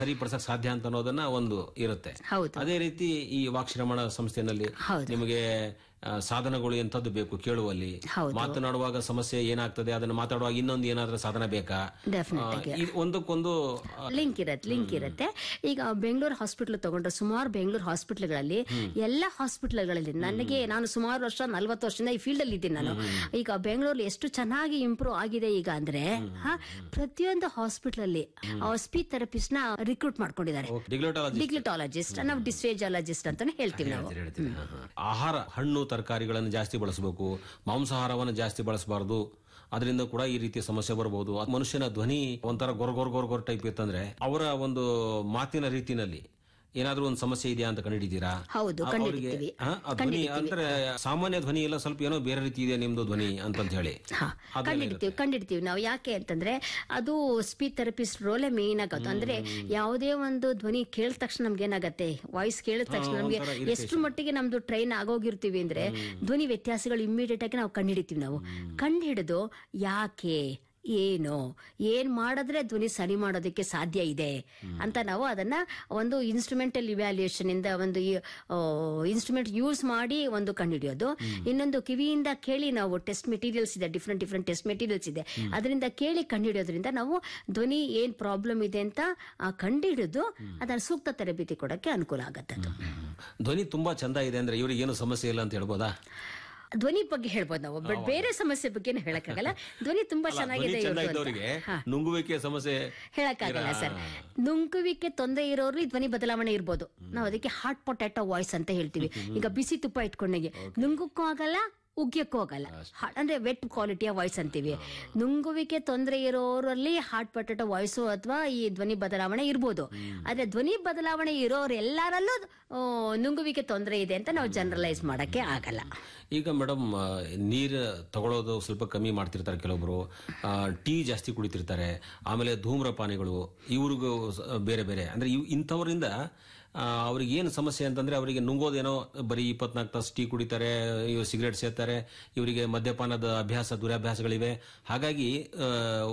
ಸರಿಪಡಿಸಕ್ ಸಾಧ್ಯ ಅಂತ ಅನ್ನೋದನ್ನ ಒಂದು ಇರುತ್ತೆ ಹೌದು ಅದೇ ರೀತಿ ಈ ವಾಕ್ಶ್ರಮಣ ಸಂಸ್ಥೆನಲ್ಲಿ ಹೌದು. ನಿಮಗೆ ಆ, ಸಾಧನಗಳು ಎಂತದ್ದು ಬೇಕು ಕೇಳುವಲ್ಲಿ ಹೌದು. ಮಾತನಾಡುವಾಗ ಸಮಸ್ಯೆ ಏನಾಗ್ತದೆ ಅದನ್ನ ಮಾತಾಡುವಾಗ ಇನ್ನೊಂದು ಏನಾದ್ರೂ ಸಾಧನ ಬೇಕಾ Definite ಆ, ಆಗಿ. ಇದು ಒಂದಕ್ಕೊಂದು ಆ, ಲಿಂಕ್ ಇರತ್ತೆ ಲಿಂಕ್ ಇರುತ್ತೆ ಈಗ ಬೆಂಗಳೂರು ಹಾಸ್ಪಿಟಲ್ ತಗೊಂಡ್ರೆ ಸುಮಾರು ಬೆಂಗಳೂರು ಹಾಸ್ಪಿಟಲ್ಗಳಲ್ಲಿ ಎಲ್ಲ ಹಾಸ್ಪಿಟಲ್ಗಳಲ್ಲಿ ನನಗೆ ನಾನು ಸುಮಾರು ವರ್ಷ ನಲ್ವತ್ತು ವರ್ಷದಿಂದ ಈ ಫೀಲ್ಡ್ ಅಲ್ಲಿ ಇದ್ದೀನಿ ನಾನು ಈಗ ಬೆಂಗಳೂರಲ್ಲಿ ಎಷ್ಟು ಚೆನ್ನಾಗಿ ಇಂಪ್ರೂವ್ ಆಗಿದೆ ಈಗ ಅಂದ್ರೆ ಹಾ, ಪ್ರತಿಯೊಂದು ಹಾಸ್ಪಿಟಲ್ ಅಲ್ಲಿ ಸ್ಪೀಚ್ ಥೆರಪಿಸ್ಟ್ ನ ರಿಕ್ರೂಟ್ ಮಾಡ್ಕೊಂಡಿದ್ದಾರೆ ಡಿಗ್ಲೋಟಾಲಜಿ ಡಿಗ್ಲಿಟಾಲಜಿಸ್ಟ್ ನಾವು ಡಿಸ್ಫೇಜಾಲಜಿಸ್ಟ್ ಅಂತಾನೆ ಹೇಳ್ತೀವಿ ನಾವು ಹೇಳ್ತೀರಿ. ಹಾ, ಹಾ. ಆಹಾರ ಹಣ್ಣು ತರಕಾರಿಗಳನ್ನು ಜಾಸ್ತಿ ಬಳಸಬೇಕು ಮಾಂಸಾಹಾರವನ್ನು ಜಾಸ್ತಿ ಬಳಸಬಾರದು ಅದರಿಂದ ಕೂಡ ಈ ರೀತಿಯ ಸಮಸ್ಯೆ ಬರಬಹುದು ಅದ್ ಮನುಷ್ಯನ ಧ್ವನಿ ಒಂಥರ ಗೊರ್ ಗೊರ್ ಗೊರ್ ಗೊರ್ ಟೈಪ್ ಇತ್ತಂದ್ರೆ ಅವರ ಒಂದು ಮಾತಿನ ರೀತಿನಲ್ಲಿ ಏನಾದ್ರೂ ಒಂದು ಸಮಸ್ಯೆ ಇದೆಯಾ ಅಂತ ಕಂಡಿದ್ದೀರಾ ಹೌದು, ಆ- ಕಂಡಿಡಿತೀವಿ. ಅವ್ರಿಗೆ, ಆ, ಆ ಧ್ವನಿ ಅಂದ್ರೆ ಸಾಮಾನ್ಯ ಧ್ವನಿ ಎಲ್ಲ ಸ್ವಲ್ಪ ಏನೋ ಬೇರೆ ರೀತಿ ಇದೆ ನಿಮ್ದು ಧ್ವನಿ ಅಂತಂತ ಹೇಳಿ ಹಾ, ಅದೆಲ್ಲ ಕಂಡಿಡ್ತೀವಿ ಕಂಡಿಡ್ತೀವಿ ನಾವು ಯಾಕೆ ಅಂತಂದ್ರೆ ಅದು ಸ್ಪೀಚ್ ಥೆರಪಿಸ್ಟ್ ರೋಲೇ ಮೇನ್ ಆಗುತ್ತೆ ಅಂದ್ರೆ ಯಾವುದೇ ಒಂದು ಧ್ವನಿ ಕೇಳಿದ ತಕ್ಷಣ ನಮ್ಗೆ ಏನಾಗತ್ತೆ ವಾಯ್ಸ್ ಕೇಳಿದ ತಕ್ಷಣ ನಮ್ಗೆ ಎಷ್ಟು ಮಟ್ಟಿಗೆ ನಮ್ದು ಟ್ರೈನ್ ಆಗೋಗಿರ್ತೀವಿ ಅಂದ್ರೆ ಧ್ವನಿ ವ್ಯತ್ಯಾಸಗಳು ಇಮ್ಮಿಡಿಯೇಟ್ ಆಗಿ ನಾವು ಕಂಡಿಡಿತೀವಿ ನಾವು ಕಂಡುಹಿಡಿದು ಯಾಕೆ ಏನು ಏನ್ ಮಾಡಿದ್ರೆ ಧ್ವನಿ ಸರಿ ಮಾಡೋದಕ್ಕೆ ಸಾಧ್ಯ ಇದೆ ಅಂತ ನಾವು ಅದನ್ನ ಒಂದು ಇನ್ಸ್ಟ್ರೂಮೆಂಟಲ್ ಇವ್ಯಾಲ್ಯೂಯೇಷನ್ ಇಂದ ಒಂದು ಇನ್ಸ್ಟ್ರೂಮೆಂಟ್ ಯೂಸ್ ಮಾಡಿ ಒಂದು ಕಂಡುಹಿಡಿಯೋದು ಇನ್ನೊಂದು ಕಿವಿಯಿಂದ ಕೇಳಿ ನಾವು ಟೆಸ್ಟ್ ಮೆಟೀರಿಯಲ್ಸ್ ಇದೆ ಡಿಫ್ರೆಂಟ್ ಡಿಫ್ರೆಂಟ್ ಟೆಸ್ಟ್ ಮೆಟೀರಿಯಲ್ಸ್ ಇದೆ ಅದರಿಂದ ಕೇಳಿ ಕಂಡುಹಿಡಿಯೋದ್ರಿಂದ ನಾವು ಧ್ವನಿ ಏನ್ ಪ್ರಾಬ್ಲಮ್ ಇದೆ ಅಂತ ಆ, ಕಂಡುಹಿಡಿದು ಅದನ್ನ ಸೂಕ್ತ ತರಬೇತಿ ಕೊಡಕ್ಕೆ ಅನುಕೂಲ ಆಗತ್ತೆ ಅದು ಧ್ವನಿ ತುಂಬಾ ಚಂದ ಇದೆ ಅಂದ್ರೆ ಇವ್ರಿಗೆ ಏನು ಸಮಸ್ಯೆ ಇಲ್ಲ ಅಂತ ಹೇಳ್ಬೋದಾ ಧ್ವನಿ ಬಗ್ಗೆ ಹೇಳ್ಬೋದು ನಾವು ಬಟ್ ಬೇರೆ ಸಮಸ್ಯೆ ಬಗ್ಗೆ ಹೇಳಕ್ಕಾಗಲ್ಲ ಧ್ವನಿ ತುಂಬಾ ಧ್ವನಿ ಚೆನ್ನಾಗಿದೆ ಚಂದ ಇವ್ರ್ದು ಅಂತ. ಇದ್ದವರಿಗೆ ಹಾ. ನುಂಗುವಿಕೆ ಸಮಸ್ಯೆ ಹೇಳಕ್ಕಾಗಲ್ಲ ಸರ್ ನುಂಗುವಿಕೆ ತೊಂದರೆ ಇರೋರು ಈ ಧ್ವನಿ ಬದಲಾವಣೆ ಇರ್ಬೋದು ನಾವು ಅದಕ್ಕೆ ಹಾಟ್ ಪೊಟ್ಯಾಟೊ ವಾಯ್ಸ್ ಅಂತ ಹೇಳ್ತೀವಿ ಈಗ ಬಿಸಿ ತುಪ್ಪ ಇಟ್ಕೊಂಡಂಗೆ ನುಂಗಕ್ಕೂ ಆಗಲ್ಲ ಉಗ್ಯಕ್ಕೂ ಆಗಲ್ಲ ಹಾ- ಅಂದ್ರೆ ವೆಟ್ ಕ್ವಾಲಿಟಿಯ ವಾಯ್ಸ್ ಅಂತೀವಿ ನುಂಗುವಿಕೆ ತೊಂದರೆ ಇರೋರಲ್ಲಿ ಹಾಟ್ ಪೊಟ್ಯಾಟೊ ವಾಯ್ಸು ಅಥವಾ ಈ ಧ್ವನಿ ಬದಲಾವಣೆ ಇರ್ಬೋದು ಆದ್ರೆ ಧ್ವನಿ ಬದಲಾವಣೆ ಇರೋರು ಎಲ್ಲರಲ್ಲೂ ಆ, ನುಂಗುವಿಕೆ ತೊಂದರೆ ಇದೆ ಅಂತ ನಾವು ಜನರಲೈಸ್ ಮಾಡಕ್ಕೆ ಆಗಲ್ಲ ಈಗ ಮೇಡಮ್ ನೀರು ತಗೊಳ್ಳೋದು ಸ್ವಲ್ಪ ಕಮ್ಮಿ ಮಾಡ್ತಿರ್ತಾರೆ ಕೆಲವೊಬ್ರು ಆ, ಟೀ ಜಾಸ್ತಿ ಕುಡಿತಿರ್ತಾರೆ ಆಮೇಲೆ ಧೂಮ್ರಪಾನಿಗಳು ಇವ್ರಿಗೂ ಸ- ಬೇರೆ ಬೇರೆ ಅಂದ್ರೆ ಇವ್ ಇಂಥವರಿಂದ ಆ, ಅವ್ರಿಗೆ ಏನು ಸಮಸ್ಯೆ ಅಂತಂದ್ರೆ ಅವರಿಗೆ ನುಂಗೋದೇನೋ ಬರೀ ಇಪ್ಪತ್ನಾಲ್ಕು ತಾಸು ಟೀ ಕುಡಿತಾರೆ ಇವ್ ಸಿಗರೇಟ್ ಸೇರ್ತಾರೆ ಇವರಿಗೆ ಮದ್ಯಪಾನದ ಅಭ್ಯಾಸ ದುರಭ್ಯಾಸಗಳಿವೆ ಹಾಗಾಗಿ ಆ,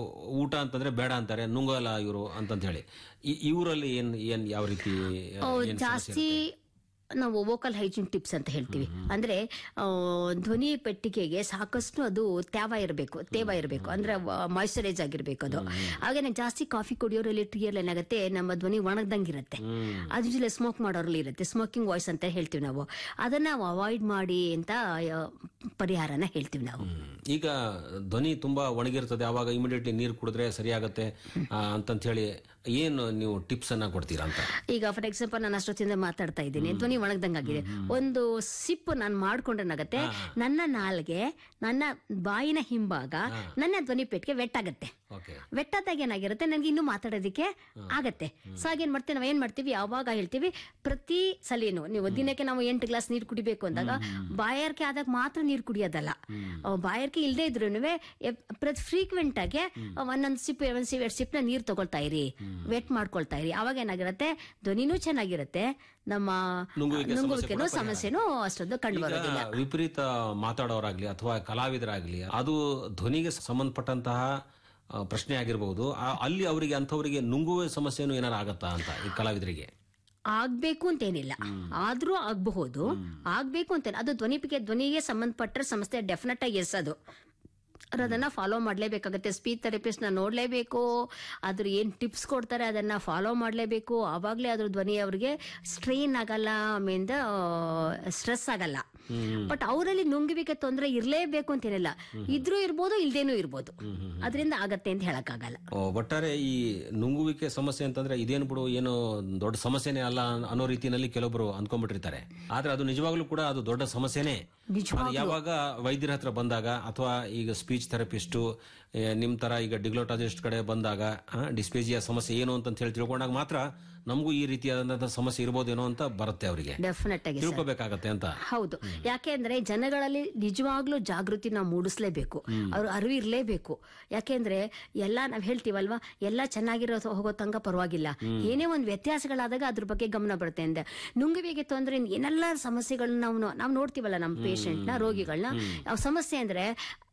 ಊಟ ಅಂತಂದ್ರೆ ಬೇಡ ಅಂತಾರೆ ನುಂಗಲ್ಲ ಇವರು ಅಂತಂತ ಹೇಳಿ ಇ- ಇವರಲ್ಲಿ ಏನ್ ಏನ್ ಯಾವ ರೀತಿ ಆ, ಏನ್ ಸಮಸ್ಯೆ ಜಾಸ್ತಿ ನಾವು ವೋಕಲ್ ಹೈಜೀನ್ ಟಿಪ್ಸ್ ಅಂತ ಹೇಳ್ತೀವಿ ಅಂದ್ರೆ ಆ, ಧ್ವನಿ ಪೆಟ್ಟಿಗೆಗೆ ಸಾಕಷ್ಟು ಅದು ತ್ಯಾವ ಇರಬೇಕು ತೇವ ಇರಬೇಕು ಅಂದ್ರೆ ಮಾಯಿಶ್ಚರೈಸ್ ಆಗಿರ್ಬೇಕು ಅದು ಹಾಗೇನೆ ಜಾಸ್ತಿ ಕಾಫಿ ಕುಡಿಯೋರಲ್ಲಿ ಟೀಯಲ್ಲಿ ಏನಾಗುತ್ತೆ ನಮ್ಮ ಧ್ವನಿ ಒಣಗ್ದಂಗಿರುತ್ತೆ ಅದ್ರ ಜೊತೆ ಸ್ಮೋಕ್ ಮಾಡೋರಲ್ಲಿ ಇರುತ್ತೆ ಸ್ಮೋಕಿಂಗ್ ವಾಯ್ಸ್ ಅಂತ ಹೇಳ್ತೀವಿ ನಾವು ಅದನ್ನ ನಾವು ಅವಾಯ್ಡ್ ಮಾಡಿ ಅಂತ ಆ, ಪರಿಹಾರನ ಹೇಳ್ತೀವಿ ನಾವು ಹ್ಮ್. ಈಗ ಧ್ವನಿ ತುಂಬಾ ಒಣಗಿರ್ತದೆ ಅವಾಗ ಇಮಿಡಿಯೇಟ್ಲಿ ನೀರು ಕುಡಿದ್ರೆ ಸರಿಯಾಗತ್ತೆ ಆ, ಅಂತಂತ ಹೇಳಿ ಏನು ನೀವು ಟಿಪ್ಸ್ ಅನ್ನ ಕೊಡ್ತೀರಾ ಅಂತ ಈಗ ಫಾರ್ ಎಕ್ಸಾಂಪಲ್ ನಾನು ಅಷ್ಟೊತ್ತಿಂದ ಮಾತಾಡ್ತಾ ಇದ್ದೀನಿ ಧ್ವನಿ ಒಣಗ್ದಂಗಾಗಿದೆ ಒಂದು ಸಿಪ್ ನಾನು ಮಾಡ್ಕೊಂಡ್ರೇನಾಗತ್ತೆ ನನ್ನ ನಾಲ್ಗೆ ನನ್ನ ಬಾಯಿನ ಹಿಂಭಾಗ ನನ್ನ ಧ್ವನಿ ಪೆಟ್ಟಿಗೆ ವೆಟ್ಟಾಗತ್ತೆ ಓಕೆ ವೆಟ್ಟಾದಾಗ ಏನಾಗಿರುತ್ತೆ ನನಗೆ ಇನ್ನೂ ಮಾತಾಡೋದಕ್ಕೆ ಆಗತ್ತೆ ಸೊ ಹಾಗೇನ್ ಮಾಡ್ತೀವಿ ನಾವು ಏನ್ ಮಾಡ್ತೀವಿ ಯಾವಾಗ ಹೇಳ್ತೀವಿ ಪ್ರತಿ ಸಲಿನು ನೀವು ದಿನಕ್ಕೆ ನಾವು ಎಂಟು ಗ್ಲಾಸ್ ನೀರು ಕುಡಿಬೇಕು ಅಂದಾಗ ಬಾಯಾರಿಕೆ ಆದಾಗ ಮಾತ್ರ ನೀರು ಕುಡಿಯೋದಲ್ಲ ಅಹ್, ಬಾಯಾರಿಕೆ ಇಲ್ಲದೆ ಇದ್ರೂ ಪ್ರತಿ ಫ್ರೀಕ್ವೆಂಟ್ ಆಗಿ ಒಂದೊಂದು ಸಿಪ್ ಒಂದ್ ಸಿಪ್ ಎರಡು ಸಿಪ್ನ ನೀರು ತಗೊಳ್ತಾ ಇರಿ ವೆಟ್ ಮಾಡ್ಕೊಳ್ತಾ ಇರಿ ಅವಾಗ ಏನಾಗಿರುತ್ತೆ ಧ್ವನಿನೂ ಚೆನ್ನಾಗಿರುತ್ತೆ ನಮ್ಮ ನುಂಗುವಿಕೆ ಸಮಸ್ಯೆ ನುಂಗುವಿಕೆನೂ ಕೂಡ ಪರಿಹಾರ. ಸಮಸ್ಯೆನೂ ಅಷ್ಟೊಂದು ಕಂಡು ಈಗ ಬರೋದಿಲ್ಲ ವಿಪರೀತ ಮಾತಾಡೋರಾಗ್ಲಿ ಅಥವಾ ಕಲಾವಿದರಾಗ್ಲಿ ಅದು ಧ್ವನಿಗೆ ಸಂಬಂಧಪಟ್ಟಂತಹ ಆ, ಪ್ರಶ್ನೆ ಆಗಿರಬಹುದು ಆ- ಅಲ್ಲಿ ಅವರಿಗೆ ಅಂಥವರಿಗೆ ನುಂಗುವ ಸಮಸ್ಯೆನೂ ಏನಾರು ಆಗತ್ತಾ ಅಂತ ಈ ಕಲಾವಿದರಿಗೆ ಆಗ್ಬೇಕು ಅಂತೇನಿಲ್ಲ ಆದ್ರೂ ಆಗಬಹುದು ಆಗ್ಬೇಕು ಅಂತ ಅದು ಧ್ವನಿಪಿಗೆ ಧ್ವನಿಗೆ ಸಂಬಂಧಪಟ್ಟ ಸಂಸ್ಥೆ ಡೆಫಿನೆಟ್ ಆಗಿ ಎಸ್ ಅದು ಅವ್ರು ಅದನ್ನ ಫಾಲೋ ಮಾಡ್ಲೇಬೇಕಾಗತ್ತೆ ಸ್ಪೀಚ್ ಥೆರಪಿಸ್ಟ್ ನ ನೋಡ್ಲೇಬೇಕು ಅದ್ರ ಏನ್ ಟಿಪ್ಸ್ ಕೊಡ್ತಾರೆ ಅದನ್ನ ಫಾಲೋ ಮಾಡ್ಲೇಬೇಕು ಆವಾಗ್ಲೇ ಅದ್ರ ಧ್ವನಿ ಅವ್ರಿಗೆ ಸ್ಟ್ರೈನ್ ಆಗಲ್ಲ ಆಮೇಲಿಂದ ಸ್ಟ್ರೆಸ್ ಆಗಲ್ಲ ಬಟ್ ಅವರಲ್ಲಿ ನುಂಗುವಿಕೆ ತೊಂದರೆ ಇರ್ಲೇಬೇಕು ಅಂತೇನಿಲ್ಲ ಇದ್ರೂ ಇರ್ಬೋದು ಇಲ್ದೇನೂ ಇರ್ಬೋದು ಅದರಿಂದ ಆಗತ್ತೆ ಅಂತ ಹೇಳಕ್ಕಾಗಲ್ಲ ಓ, ಒಟ್ಟಾರೆ ಈ ನುಂಗುವಿಕೆ ಸಮಸ್ಯೆ ಅಂತಂದ್ರೆ ಇದೇನು ಬಿಡು ಏನು ದೊಡ್ಡ ಸಮಸ್ಯೆನೇ ಅಲ್ಲ ಅನ್- ಅನ್ನೋ ರೀತಿಯಲ್ಲಿ ಕೆಲವೊಬ್ರು ಅನ್ಕೊಂಡ್ಬಿಟ್ಟಿರ್ತಾರೆ ಆದ್ರೆ ಅದು ನಿಜವಾಗ್ಲೂ ಕೂಡ ಅದು ದೊಡ್ಡ ಸಮಸ್ಯೆನೇ ಅದು ಯಾವಾಗ ವೈದ್ಯರ ಹತ್ರ ಬಂದಾಗ ಅಥವಾ ಈಗ ಸ್ಪೀಚ್ ಥೆರಪಿಸ್ಟು ನಿಮ್ ತರ ಈಗ ಡಿಗ್ಲೋಟಾಲಜಿಸ್ಟ್ ಕಡೆ ಬಂದಾಗ ಡಿಸ್ಪೇಜಿಯಾ ಸಮಸ್ಯೆ ಏನು ಅಂತ ಹೇಳಿ ತಿಳ್ಕೊಂಡಾಗ ಮಾತ್ರ ನಮಗೂ ಈ ರೀತಿಯಾದಂತಹ ಸಮಸ್ಯೆ ಇರ್ಬೋದೇನೋ ಅಂತ ಬರುತ್ತೆ ಅವರಿಗೆ ಡೆಫಿನೆಟ್ ಆಗಿ ಸರ್ ತಿಳ್ಕೊಬೇಕಾಗತ್ತೆ ಅಂತ ಹೌದು ಯಾಕೆ ಅಂದ್ರೆ ಜನಗಳಲ್ಲಿ ನಿಜವಾಗ್ಲೂ ಜಾಗೃತಿ ನಾವು ಮೂಡಿಸ್ಲೇಬೇಕು ಅವ್ರ ಅರಿವು ಇರ್ಲೇಬೇಕು ಯಾಕೆಂದ್ರೆ ಎಲ್ಲಾ ನಾವ್ ಹೇಳ್ತೀವಲ್ವಾ ಎಲ್ಲಾ ಚೆನ್ನಾಗಿರೋ ಹೋಗೋ ತನಕ ಪರವಾಗಿಲ್ಲ ಏನೇ ಒಂದ್ ವ್ಯತ್ಯಾಸಗಳಾದಾಗ ಅದ್ರ ಬಗ್ಗೆ ಗಮನ ಬರುತ್ತೆ ಅಂದೆ ನುಂಗುವಿಗೆ ತೊಂದ್ರೆ ಏನೆಲ್ಲ ಸಮಸ್ಯೆಗಳನ್ನ ನಾವು ನಾವು ನೋಡ್ತೀವಲ್ಲ ನಮ್ಮ ಪೇಷಂಟ್ ನ ರೋಗಿಗಳನ್ನ ಅವ್ ಸಮಸ್ಯೆ ಅಂದ್ರೆ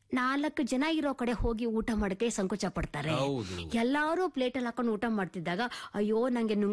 ನಾಲ್ಕು ಜನ ಇರೋ ಕಡೆ ಹೋಗಿ ಊಟ ಮಾಡಕ್ಕೆ ಸಂಕೋಚ ಪಡ್ತಾರೆ ಹೌದು ಎಲ್ಲಾರು ಪ್ಲೇಟ್ ಅಲ್ಲಿ ಹಾಕೊಂಡು ಊಟ ಮಾಡ್ತಿದ್ದಾಗ ಅಯ್ಯೋ ನಂಗೆ